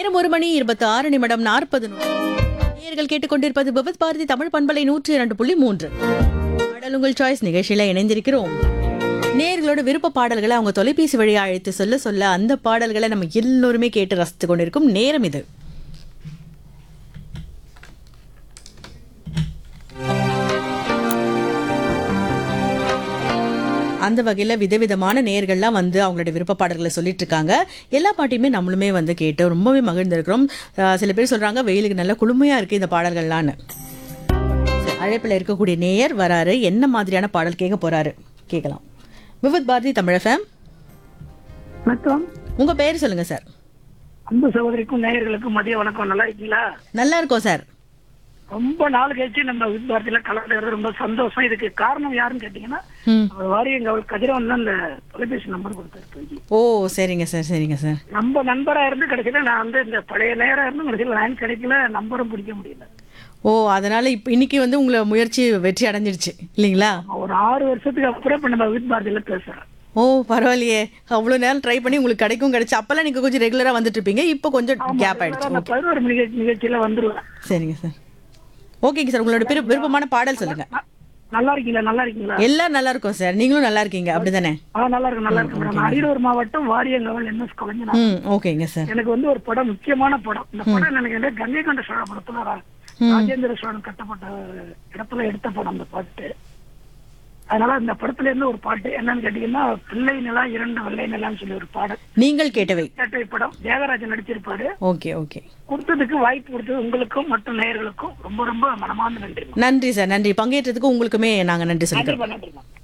நேரம் ஒரு மணி இருபத்தி ஆறு நிமிடம் நாற்பது நேயர்கள் கேட்டுக்கொண்டிருப்பது விபத் பாரதி தமிழ் பண்பலை நூற்றி இரண்டு புள்ளி மூன்று பாடல் உங்கள் சாய்ஸ் நிகழ்ச்சியில இணைந்திருக்கிறோம் நேயர்களோட விருப்ப பாடல்களை அவங்க தொலைபேசி வழியா அழைத்து சொல்ல சொல்ல அந்த பாடல்களை நம்ம எல்லோருமே கேட்டு ரசித்து கொண்டிருக்கும் நேரம் இது அந்த வகையில் விதவிதமான நேயர்கள்லாம் வந்து அவங்களோட விருப்ப பாடல்களை சொல்லிட்டு இருக்காங்க எல்லா பாட்டையுமே நம்மளுமே வந்து கேட்டு ரொம்பவே மகிழ்ந்திருக்கிறோம் அஹ் சில பேர் சொல்றாங்க வெயிலுக்கு நல்ல குளுமையா இருக்கு இந்த பாடல்கள்லான்னு சரி, அழைப்புல இருக்கக்கூடிய நேயர் வராரு என்ன மாதிரியான பாடல் கேட்க போறாரு கேட்கலாம் விவித் பாரதி தமிழ் ஃபேம் வணக்கம் உங்க பேர் சொல்லுங்க சார் அன்பு சகோதரிக்கும் நேயர்களுக்கும் மதிய வணக்கம் நல்லா இருக்கீங்களா நல்லா இருக்கோம் சார் ரொம்ப நாள் கழிச்சு நம்ம வித்பாரதியில கலந்துறது ரொம்ப சந்தோஷம் இதுக்கு காரணம் யாருன்னு கேட்டீங்கன்னா ம் அவர் வாரியங்க அவர் கதிரவன் தான் இந்த தொலைபேசி நம்பர் கொடுத்தாரு தூக்கி. ஓ சரிங்க சார் சரிங்க சார் நம்ம நண்பரா இருந்து கிடைக்கல நான் வந்து இந்த பழைய நேரம் இருந்து கடைசியில் லைன் கிடைக்கல நம்பரும் பிடிக்க முடியல ஓ அதனால இப்போ இன்னைக்கு வந்து உங்களை முயற்சி வெற்றி அடைஞ்சிருச்சு இல்லைங்களா ஒரு ஆறு வருஷத்துக்கு அப்புறம் இப்ப நம்ம வித்பாரதியில பேசுறேன் ஓ பரவாயில்லையே அவ்வளோ நேரம் ட்ரை பண்ணி உங்களுக்கு கிடைக்கும் கிடைச்சு அப்பெல்லாம் நீங்கள் கொஞ்சம் ரெகுலராக வந்துட்டு இருப்பீங்க இப்போ கொஞ்சம் கேப் ஆயிடுச்சு நான் பதினோரு மணி நிகழ்ச்சி- நிகழ்ச்சியில வந்துருவேன் சரிங்க சார் ஓகேங்க சார் உங்களோட விரு- விருப்பமான பாடல் சொல்லுங்க ந- நல்லா இருக்கீங்களா நல்லா இருக்கீங்களா எல்லாம் நல்லா இருக்கும் சார் நீங்களும் நல்லா இருக்கீங்க அப்படிதானே ஆ நல்லா இருக்கு நல்லா இருக்கு மேடம் அரியலூர் மாவட்டம் வாரியங்கவல் என்எஸ் கலைஞர் ம் ஓகேங்க சார் எனக்கு வந்து ஒரு படம் முக்கியமான படம் இந்த படம் எனக்கு வந்து கங்கை கொண்ட சோழ படத்துல ரா- ராஜேந்திர சோழன் கட்டப்பட்ட இடத்துல எடுத்த படம் அந்த பாட்டு அதனால இந்த படத்துல இருந்து ஒரு பாட்டு என்னன்னு கேட்டீங்கன்னா பிள்ளை நிலா இரண்டு வெள்ளை நிலான்னு சொல்லி ஒரு பாடல் நீங்கள் கேட்டவை கேட்டை படம் தியாகராஜன் நடிச்சிருப்பாரு ஓகே ஓகே கொடுத்ததுக்கு வாய்ப்பு கொடுத்தது உங்களுக்கும் மற்றும் நேயர்களுக்கும் ரொம்ப ரொம்ப மனமார்ந்த நன்றி நன்றி சார் நன்றி பங்கேற்றதுக்கு உங்களுக்குமே நாங்கள் நன்றி சொல்லிக்கிறோம் நன்றிமா நன்றிமா